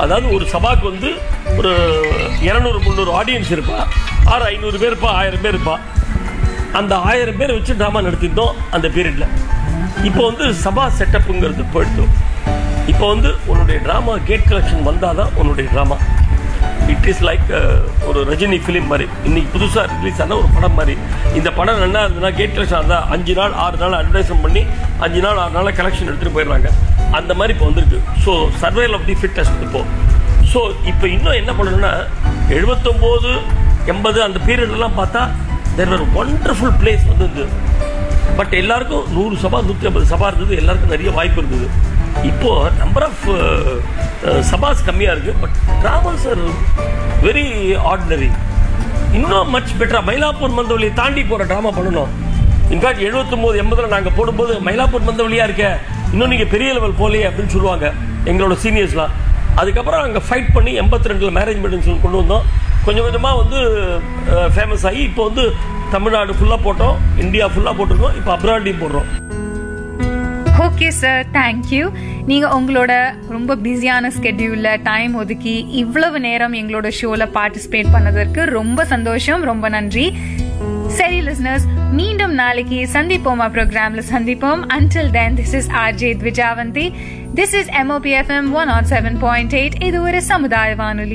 அதாவது ஒரு சபாக்கு வந்து ஒரு இரநூறு முந்நூறு ஆடியன்ஸ் இருப்பா ஆறு ஐநூறு பேர் இருப்பா ஆயிரம் பேர் இருப்பா அந்த ஆயிரம் பேர் வச்சு ட்ராமா நடத்திருந்தோம் அந்த பீரியட்ல இப்போ வந்து சபா செட்டப்புங்கிறது போயிடுது இப்போ வந்து உன்னுடைய ட்ராமா கேட் கலெக்ஷன் வந்தால் தான் உன்னுடைய ட்ராமா இட் இஸ் லைக் ஒரு ரஜினி ஃபிலிம் மாதிரி இன்னைக்கு புதுசாக ரிலீஸ் ஆன ஒரு படம் மாதிரி இந்த படம் நல்லா இருந்ததுன்னா கேட் கலெக்ஷன் இருந்தால் அஞ்சு நாள் ஆறு நாள் அட்வர்டைஸ்மெண்ட் பண்ணி அஞ்சு நாள் ஆறு நாள் கலெக்ஷன் எடுத்துகிட்டு போயிடுறாங்க அந்த மாதிரி இப்போ வந்திருக்கு so survival of the fittest இப்போ ஸோ இப்போ இன்னும் என்ன பண்ணணும்னா எழுபத்தொம்போது எண்பது அந்த பீரியட்லாம் பார்த்தா தேர் ஒரு ஒண்டர்ஃபுல் பிளேஸ் வந்து இருந்தது பட் எல்லாருக்கும் நூறு சபா நூற்றி ஐம்பது சபா இருந்தது எல்லாருக்கும் நிறைய வாய்ப்பு இருந்தது இப்போ நம்பர் ஆஃப் சபாஸ் கம்மியாக இருக்கு but dramas are very ordinary இன்னும் மச் பெட்டரா மயிலாப்பூர் மந்தவழியை தாண்டி போகிற ட்ராமா பண்ணணும் இன்ஃபேக்ட் எழுபத்தொம்போது எண்பதில் நாங்கள் போடும்போது மயிலாப்பூர் மந்தவழியாக இருக்க இன்னும் நீங்கள் பெரிய லெவல் போகலையே அப்படின்னு சொல்லுவாங்க எங்களோட சீனியர்ஸ்லாம் அதுக்கப்புறம் அங்கே ஃபைட் பண்ணி எண்பத்தி ரெண்டில் மேரேஜ் மெடிசன் கொண்டு வந்தோம் கொஞ்சம் கொஞ்சமாக வந்து ஃபேமஸ் ஆகி இப்போ வந்து தமிழ்நாடு ஃபுல்லாக போட்டோம் இந்தியா ஃபுல்லாக போட்டிருக்கோம் இப்போ அப்ராட்டையும் போடுறோம் ஓகே சார் தேங்க்யூ நீங்க உங்களோட ரொம்ப பிஸியான ஸ்கெட்யூல்ல டைம் ஒதுக்கி இவ்வளவு நேரம் எங்களோட ஷோல பார்ட்டிசிபேட் பண்ணதற்கு ரொம்ப சந்தோஷம் ரொம்ப நன்றி சரி லிஸ்னர்ஸ் மீண்டும் நாளைக்கு சந்திப்போமா ப்ரோக்ராம்ல சந்திப்போம் until then this is RJ Vijavanthi this is MOP FM one nought seven point eight இது ஒரு சமுதாய வானொலி